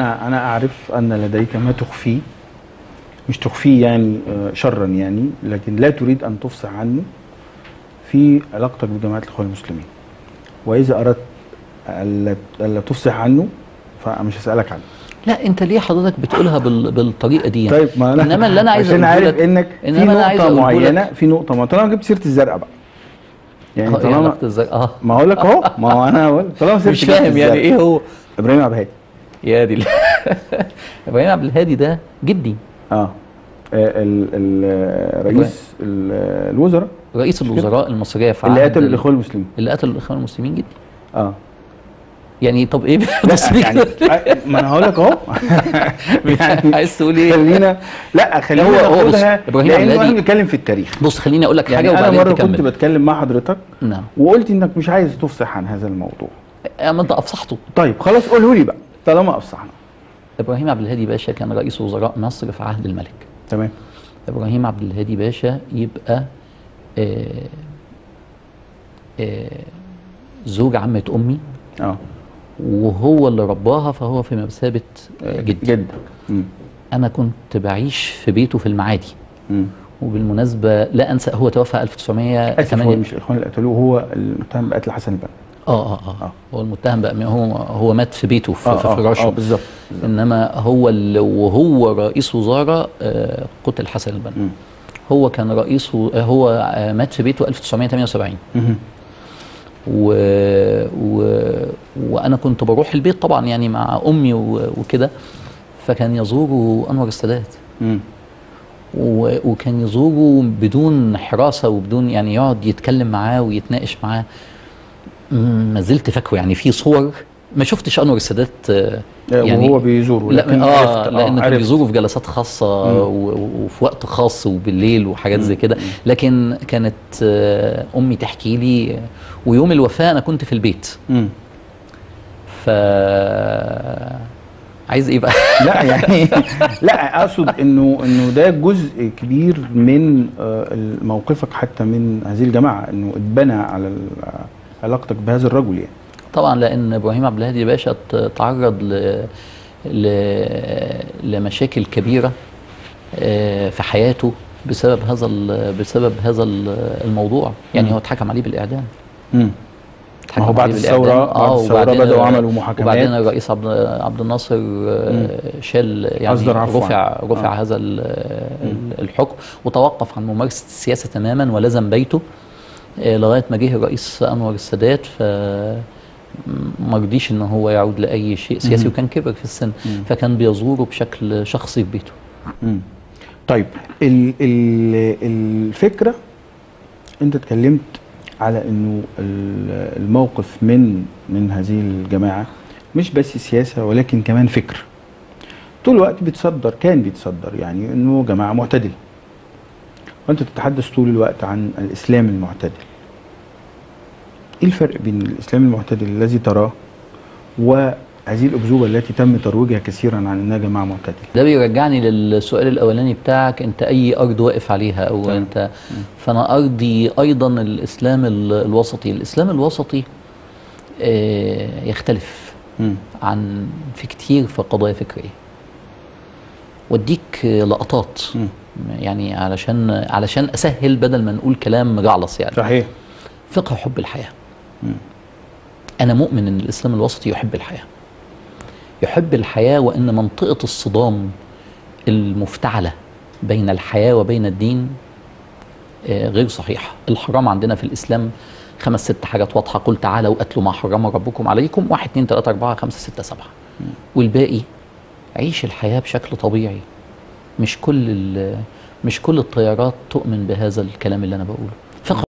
انا انا اعرف ان لديك ما تخفيه مش تخفيه يعني آه، شرا يعني لكن لا تريد ان تفصح عنه في علاقتك بجماعه الاخوان المسلمين واذا اردت الا ألا تفصح عنه فمش هسالك عنه لا انت ليه حضرتك بتقولها بال... بالطريقه دي يعني؟ طيب ما انا انما اللي انا عايز عشان أقوله عارف لك- انك في إنما أنا عايز نقطه أقوله معينه لك- في نقطه ما طالما جبت سيره الزرقاء بقى يعني اه ايه طالما علاقه ازاي اه ما هقول لك اهو ما هو انا هقول طالما سيره مش جبت فاهم يعني الزرقاء. ايه هو ابراهيم عبد الهادي يا دي ال- ابراهيم عبد الهادي ده جدي اه ال- ال- رئيس ال- الوزراء رئيس الوزراء المصريه في اللي عهد قتل ال- الاخوان المسلمين اللي قتلوا الاخوان المسلمين جدي اه يعني طب ايه لا بص يعني ما انا هقول لك اهو يعني عايز تقول ايه خلينا لا خلينا هو- هو بص، ناخدها إبراهيم عبد لان الهادي- احنا بنتكلم في التاريخ بص خليني اقول لك يعني حاجه انا وبعدين مره كنت تكمل بتكلم مع حضرتك نعم وقلت انك مش عايز تفصح عن هذا الموضوع اما انت افصحته طيب خلاص قوله لي بقى طالما افصحنا ابراهيم عبد الهادي باشا كان رئيس وزراء مصر في عهد الملك تمام ابراهيم عبد الهادي باشا يبقى آه آه زوج عمة امي اه وهو اللي رباها فهو في مثابة آه، جدي جدا مم. انا كنت بعيش في بيته في المعادي مم. وبالمناسبة لا انسى هو توفى اسف هو 1908 مش الاخوان اللي قتلوه هو المتهم بقتل حسن البنا اه اه اه هو المتهم بقى هو هو مات في بيته في, في فراشه اه بالظبط انما هو ال- وهو رئيس وزراء آه، قتل حسن البنا مم. هو كان رئيس و- هو آه، مات في بيته 1978 مهم. و... و... وانا كنت بروح البيت طبعا يعني مع امي و... وكده فكان يزوره انور السادات مم. و... وكان يزوره بدون حراسه وبدون يعني يقعد يتكلم معاه ويتناقش معاه م- ما زلت فاكره يعني في صور ما شفتش انور السادات آه، يعني وهو بيزوره لا لكن اه عرفت- لان كان عرفت. بيزوره في جلسات خاصه مم. و- و- وفي وقت خاص وبالليل وحاجات زي كده لكن كانت آه، امي تحكي لي آه، ويوم الوفاه انا كنت في البيت مم. ف عايز ايه بقى لا يعني لا اقصد انه انه ده جزء كبير من آه، موقفك حتى من هذه الجماعه انه اتبنى على ال- علاقتك بهذا الرجل يعني طبعا لان ابراهيم عبد الهادي باشا ت- تعرض ل... ل... لمشاكل كبيره آه، في حياته بسبب هذا ال... بسبب هذا ال- الموضوع يعني مم. هو اتحكم عليه بالاعدام مم. اتحكم ما هو بعد عليه بالإعدام. الثورة- بعد الثورة وبعدين- بدأوا عملوا محاكمات. وبعدين الرئيس عبد عبد الناصر آه، شال يعني أصدر عفواً. رفع رفع آه. هذا ال- ال- الحكم وتوقف عن ممارسه السياسه تماما ولزم بيته آه، لغايه ما جه الرئيس انور السادات ف ما رضيش ان هو يعود لاي شيء سياسي مم. وكان كبر في السن مم. فكان بيزوره بشكل شخصي في بيته مم. طيب ال ال الفكره انت اتكلمت على انه ال- الموقف من من هذه الجماعه مش بس سياسه ولكن كمان فكر طول الوقت بيتصدر كان بيتصدر يعني انه جماعه معتدله وانت تتحدث طول الوقت عن الاسلام المعتدل ايه الفرق بين الاسلام المعتدل الذي تراه وهذه الاكذوبه التي تم ترويجها كثيرا عن انها جماعه معتدله ده بيرجعني للسؤال الاولاني بتاعك انت اي ارض واقف عليها او تمام. انت فانا ارضي ايضا الاسلام ال- الوسطي الاسلام الوسطي آه، يختلف مم. عن في كتير في قضايا فكريه واديك آه، لقطات مم. يعني علشان علشان اسهل بدل ما نقول كلام مجعلص يعني صحيح فقه حب الحياه مم. انا مؤمن ان الاسلام الوسطي يحب الحياه يحب الحياه وان منطقه الصدام المفتعله بين الحياه وبين الدين آه، غير صحيحه الحرام عندنا في الاسلام خمس ست حاجات واضحه قل تعالوا اتلوا ما حرم ربكم عليكم واحد اتنين تلاته اربعه خمسه سته سبعه والباقي عيش الحياه بشكل طبيعي مش كل ال- مش كل التيارات تؤمن بهذا الكلام اللي انا بقوله فقه